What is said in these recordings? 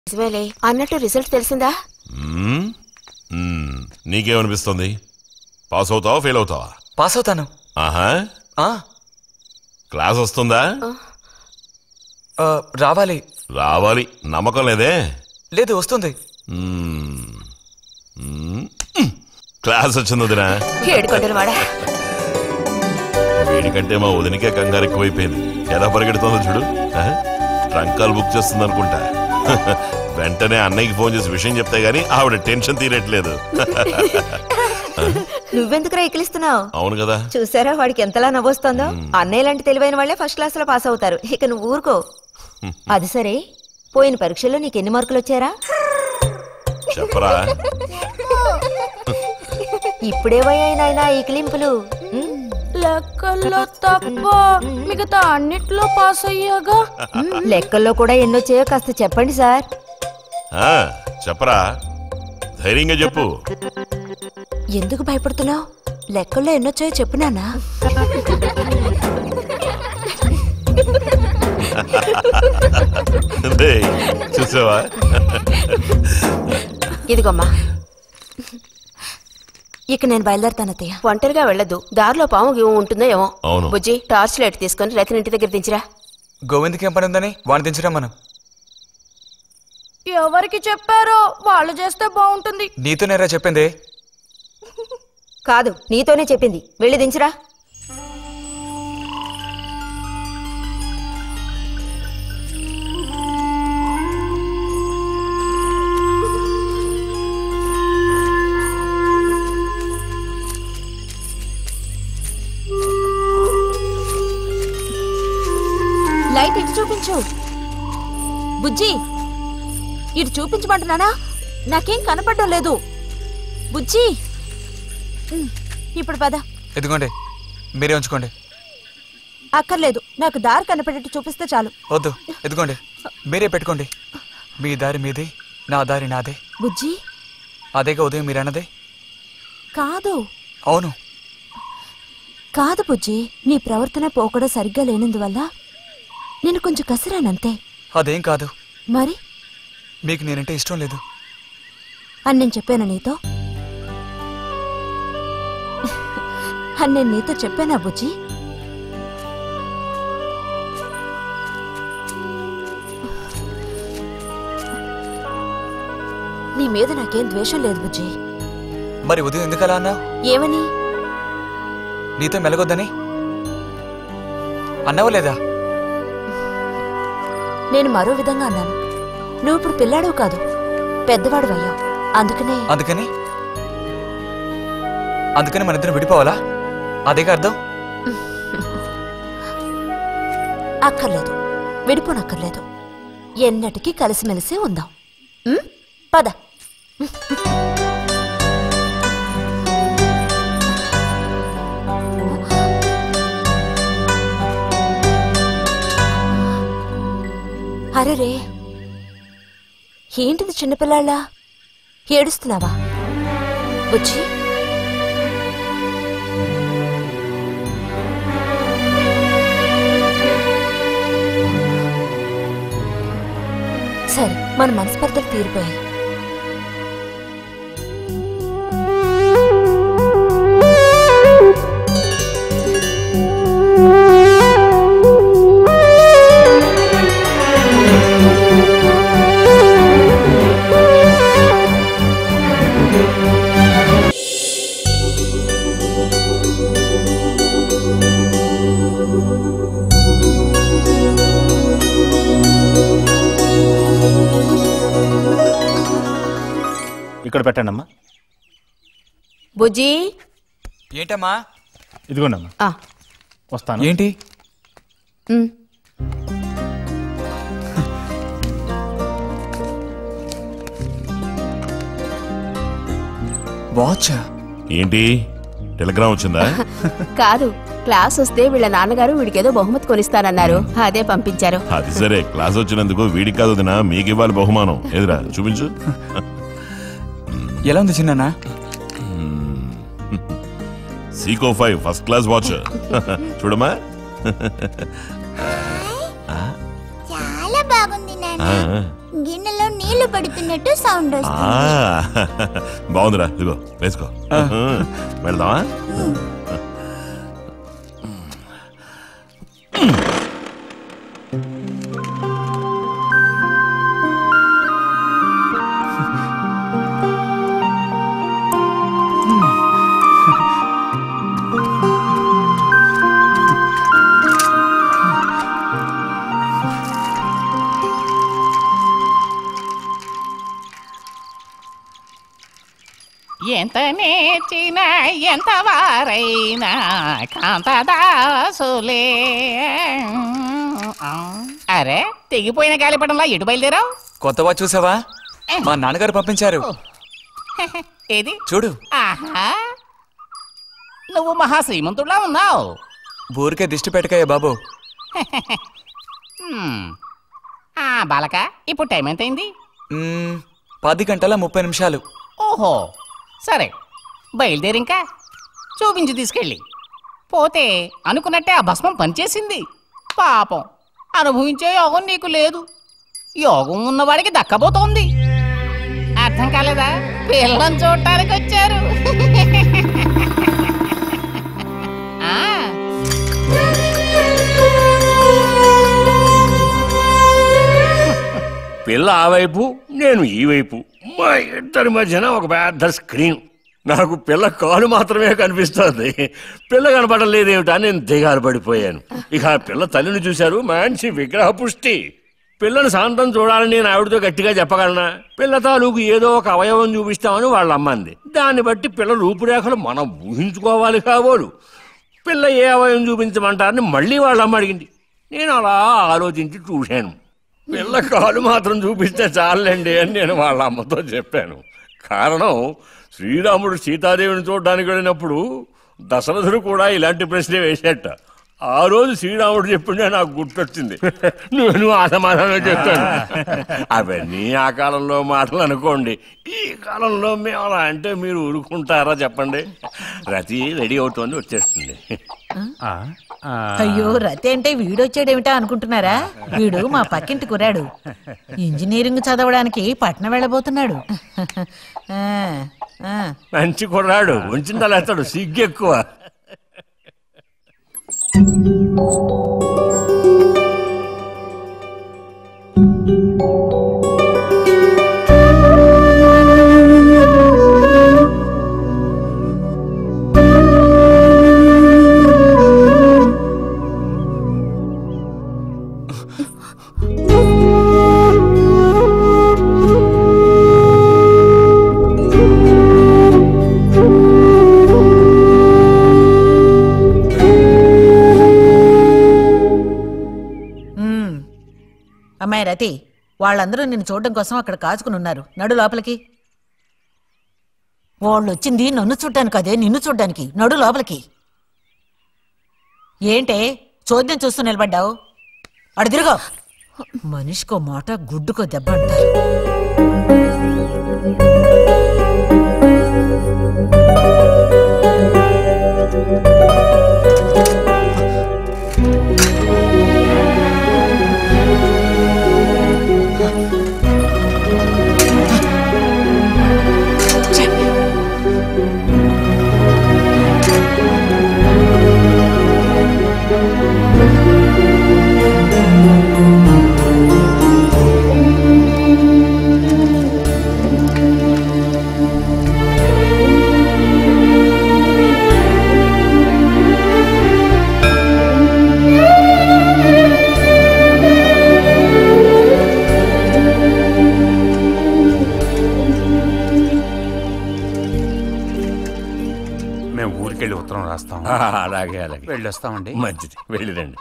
నిజమేలే అన్నట్టు రిజల్ట్ తెలిసిందా మ్మ్? మ్మ్. నీకేమనిపిస్తుంది పాస్ అవుతావా ఫెయిల్ అవుతావా పాస్ అవుతాను ఆహా ఆ, క్లాస్ వస్తుందా ఆ, రావాలి రావాలి నమ్మకం లేదే లేదు వస్తుంది మ్మ్. మ్మ్. క్లాస్ వచ్చింది వదినా ఏడుకొండలు వాడా వీడికంటే మా వదినకే కంగారు ఎక్కువైపోయింది ఎలా పరిగెడుతుందో చూడు ఆ? ట్రంకాలు బుక్ చేస్తుంది అనుకుంటా వెంటనే అన్నయ్యకి ఫోన్ చేసి విషయం చెప్తే గానీ ఆవిడ టెన్షన్ తీరట్లేదు నువ్వెందుకురా ఎక్కిలిస్తున్నావు అవును కదా చూసారా వాడికి ఎంతలా నవ్వొస్తుందో అన్నయ్య లాంటి తెలివైన వాళ్ళే ఫస్ట్ క్లాస్ లో పాస్ అవుతారు ఇక నువ్వు ఊరుకో అది సరే పోయిన పరీక్షల్లో నీకు ఎన్ని మార్కులు వచ్చారా చెప్పరా ఇప్పుడేవయ్యాయి నాయనా ఈ క్లింపులు ఉమ్, లెక్కల్లో తప్ప మిగతా అన్నిట్లో పాస్ అయ్యాగా లెక్కల్లో కూడా ఎన్నొచ్చాయో కాస్త చెప్పండి సార్ ఆ, చెప్పరా ధైర్యంగా చెప్పు ఎందుకు భయపడుతున్నావు లెక్కల్లో ఎన్నొచ్చాయో చెప్పు నాన్నా డేయ్, చూసావా ఇదిగోమ్మా ఇక నేను బయలుదేరుతాను అత్తయ్య ఒంటరిగా వెళ్ళొద్దు దారిలో పాము గీము ఉంటుందో ఏమో అవును. బుజ్జి టార్చ్ లైట్ తీసుకొని రతిని ఇంటి దగ్గర దించిరా గోవింద్కి ఏం పని ఉందని వాడిని దించరా మనం ఎవరికి చెప్పారో వాళ్ళు చేస్తే బాగుంటుంది నీతోనేరా చెప్పింది కాదు నీతోనే చెప్పింది వెళ్ళి దించురా లైట్ ఇటు చూపించు బుజ్జి ఇటు చూపించమంటున్నానా నాకేం కనపడడం లేదు బుజ్జి ఉమ్, ఇప్పుడు పద ఎదుగోండి మీరే ఉంచుకోండి అక్కర్లేదు నాకు దారి కనపడేట్టు చూపిస్తే చాలు వద్దు ఎదుగోండి మీరే పెట్టుకోండి మీ దారి మీది నా దారి నాదే బుజ్జి అదేగా ఉదయం మీరు అన్నదే కాదు అవును కాదు బుజ్జి నీ ప్రవర్తన పోకడ సరిగ్గా లేనందువల్ల నేను కొంచెం కసిరానంతే అదేం కాదు మరి మీకు నేనంటే ఇష్టం లేదు అని నేను చెప్పాను నీతో అని నేను నీతో చెప్పానా బుజ్జి నీ మీద నాకేం ద్వేషం లేదు బుజ్జి మరి ఉదయం ఎందుకు అలా అన్నావు ఏమని నీతో మెలగొద్దని అన్నావా లేదా నేను మరో విధంగా అన్నాను నువ్వు ఇప్పుడు పిల్లాడు కాదు పెద్దవాడు అయ్యావు అందుకనే అందుకని అందుకని మన ఇద్దరం విడిపోవాలా అదేగా అర్థం అక్కర్లేదు విడిపోనక్కర్లేదు ఎన్నటికీ కలిసిమెలిసి ఉందాం ఉం? పద అరెరే ఏంటిది చిన్నపిల్లాళ్ళ ఏడుస్తున్నావా వచ్చి సరే మన మనస్పర్ధలు తీరిపోయాయి ఇక్కడ పెట్టండి అమ్మా బుజ్జి ఏంటమ్మా ఇదిగోండి అమ్మా ఆ, వస్తాను ఏంటి ఉమ్. వాచ్ ఏంటి టెలిగ్రామ్ వచ్చిందా కాదు క్లాస్ వస్తే వీళ్ళ నాన్నగారు వీడికేదో బహుమతి కొనిస్తానన్నారు అదే పంపించారు అది సరే క్లాస్ వచ్చినందుకు వీడికి కాదు వదినా మీకు ఇవ్వాలి బహుమానం ఎదురా చూపించు ఎలా ఉంది చిన్న Seiko five first class watch చూడమ్మా చాలా బాగుంది నాన్న ఆ, గిన్నెలో నీ నీళ్లు పడుతున్నట్టు సౌండ్ ఆ, వస్తుంది బాగుందిరా ఇదిగో వేసుకో వెళ్దామా ఎంత నేర్చిన ఎంత వారైనా కాంతదాసులే అరే తెగిపోయిన గాలిపటంలా ఎటు బయలుదేరావు కొత్తవా చూసావా మా నాన్నగారు పంపించారు ఏది చూడు ఆహా నువ్వు మహా శ్రీమంతుడులా ఉన్నావు ఊరికే దిష్టి పెట్టకయ్యా బాబు హ్మ్. ఆ బాలక ఇప్పుడు టైం ఎంతైంది మ్మ్, పది గంటల ముప్పై నిమిషాలు ఓహో సరే బయలుదేరి ఇంకా చూపించి తీసుకెళ్ళి పోతే అనుకున్నట్టే ఆ భస్మం పనిచేసింది పాపం అనుభవించే యోగం నీకు లేదు యోగం ఉన్నవాడికి దక్కబోతోంది అర్థం కాలేదా పిల్లని చూడటానికి వచ్చారు ఆ, పిల్ల ఆ వైపు నేను ఈ వైపు మా ఇద్దరి మధ్యన ఒక పెద్ద స్క్రీన్ నాకు పిల్ల కాలు మాత్రమే కనిపిస్తోంది పిల్ల కనపడలేదేమిటా నేను దిగాలు పడిపోయాను ఇక ఆ పిల్ల తల్లిని చూశారు మంచి విగ్రహ పుష్టి పిల్లని శాంతం చూడాలని నేను ఆవిడతో గట్టిగా చెప్పగలనా పిల్ల తాలూకు ఏదో ఒక అవయవం చూపిస్తామని వాళ్ళ అమ్మంది దాన్ని బట్టి పిల్ల రూపురేఖలు మనం ఊహించుకోవాలి కాబోలు పిల్ల ఏ అవయవం చూపించమంటారని మళ్ళీ వాళ్ళ అమ్మ అడిగింది నేను అలా ఆలోచించి చూశాను పిల్ల కాలు మాత్రం చూపిస్తే చాలండి అని నేను వాళ్ళ అమ్మతో చెప్పాను కారణం శ్రీరాముడు సీతాదేవిని చూడడానికి వెళ్ళినప్పుడు దశరథుడు కూడా ఇలాంటి ప్రశ్నే వేసేట ఆ రోజు శ్రీరాముడు చెప్పిండే నాకు గుర్తొచ్చింది నేను ఆ సమాధానం చెప్తాను అవన్నీ ఆ కాలంలో మాటలు అనుకోండి ఈ కాలంలో మేము అలా అంటే మీరు ఊరుకుంటారా చెప్పండి రతి రెడీ అవుతోంది వచ్చేస్తుంది అయ్యో రతి అంటే వీడొచ్చాడేమిటా అనుకుంటున్నారా వీడు మా పక్కింటి కురాడు ఇంజనీరింగ్ చదవడానికి పట్నం వెళ్ళబోతున్నాడు ఆ, ఆ. మంచి కుర్రాడు ఉంచిన తలేస్తాడు సిగ్గు ఎక్కువ ఉమ్. అమ్మాయి రతి వాళ్ళందరూ నిన్ను చూడడం కోసం అక్కడ కాచుకుని ఉన్నారు నడు లోపలికి వాళ్ళు వచ్చింది నన్ను చూడ్డానికి అదే నిన్ను చూడ్డానికి నడు లోపలికి ఏంటే చూద్దాం చూస్తూ నిలబడ్డావు అడు తిరుగో మనిషికో మాట గుడ్డుకో దెబ్బ అంటారు మేము ఊరికెళ్ళి ఉత్తరం రాస్తాం ఆ, అలాగే అలాగే వెళ్ళొస్తామండి మంచిది వెళ్ళిరండి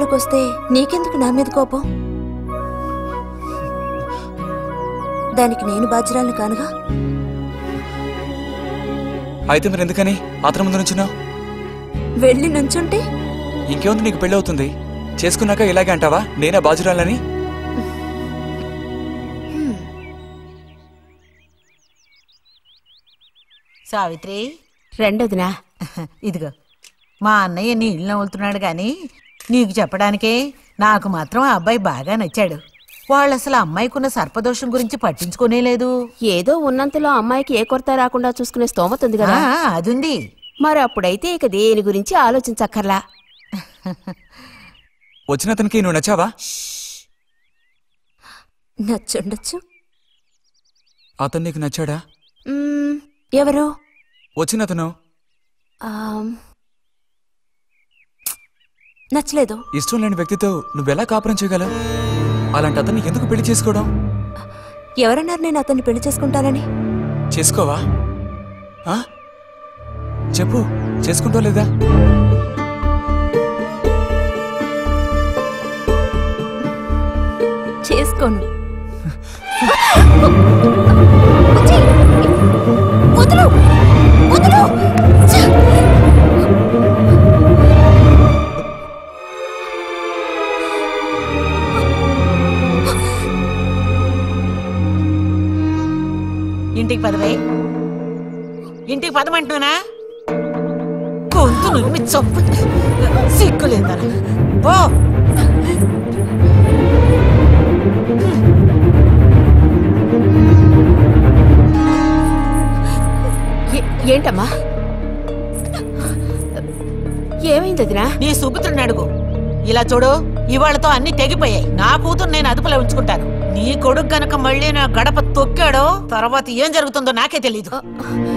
విషయంలోకి వస్తే నీకెందుకు నా మీద కోపం దానికి నేను బాధ్యురాలను కానుగా అయితే మరి ఎందుకని అతని ముందు నుంచున్నావు వెళ్ళి నుంచుంటే ఇంకేముంది నీకు పెళ్ళి అవుతుంది చేసుకున్నాక ఇలాగే అంటావా నేనే బాజురాలని సావిత్రి రెండోదినా ఇదిగో మా అన్నయ్య నీ ఇల్లు నవ్వులుతున్నాడు గాని నీకు చెప్పడానికే నాకు మాత్రం ఆ అబ్బాయి బాగా నచ్చాడు వాళ్ళు అసలు అమ్మాయికున్న సర్పదోషం గురించి పట్టించుకోనే లేదు ఏదో ఉన్నంతలో అమ్మాయికి ఏ కొరత రాకుండా చూసుకునే స్తోమత ఉంది కదా ఆ, అదుంది మరి అప్పుడైతే ఇక దేని గురించి ఆలోచించక్కర్లా వచ్చిన అతనికి నువ్వు నచ్చావా నచ్చుండొచ్చు అతను నీకు నచ్చాడా మ్మ్, ఎవరు వచ్చిన అతను ఆమ్, నచ్చలేదు ఇష్టం లేని వ్యక్తితో నువ్వెలా కాపురం చేయగలవు అలాంటి అతన్ని ఎందుకు పెళ్లి చేసుకోవడం ఎవరన్నారు నేను అతన్ని పెళ్లి చేసుకుంటానని చేసుకోవా ఆ? చెప్పు చేసుకుంటా లేదా చేసుకోను వదులు వదులు ఛ! ఇంటికి పదవే ఇంటికి పదమంటున్నా గొంతు నువ్వు చంపు సిగ్గులేదరా పో ఏ- ఏంటమ్మా ఏమైంది వదినా నీ సుపుత్రుని అడుగు ఇలా చూడు ఇవాళతో అన్ని తెగిపోయాయి నా కూతురు నేను అదుపులో ఉంచుకుంటాను నీ కొడుకు గనక మళ్ళీ నా గడప తొక్కాడో తర్వాత ఏం జరుగుతుందో నాకే తెలీదు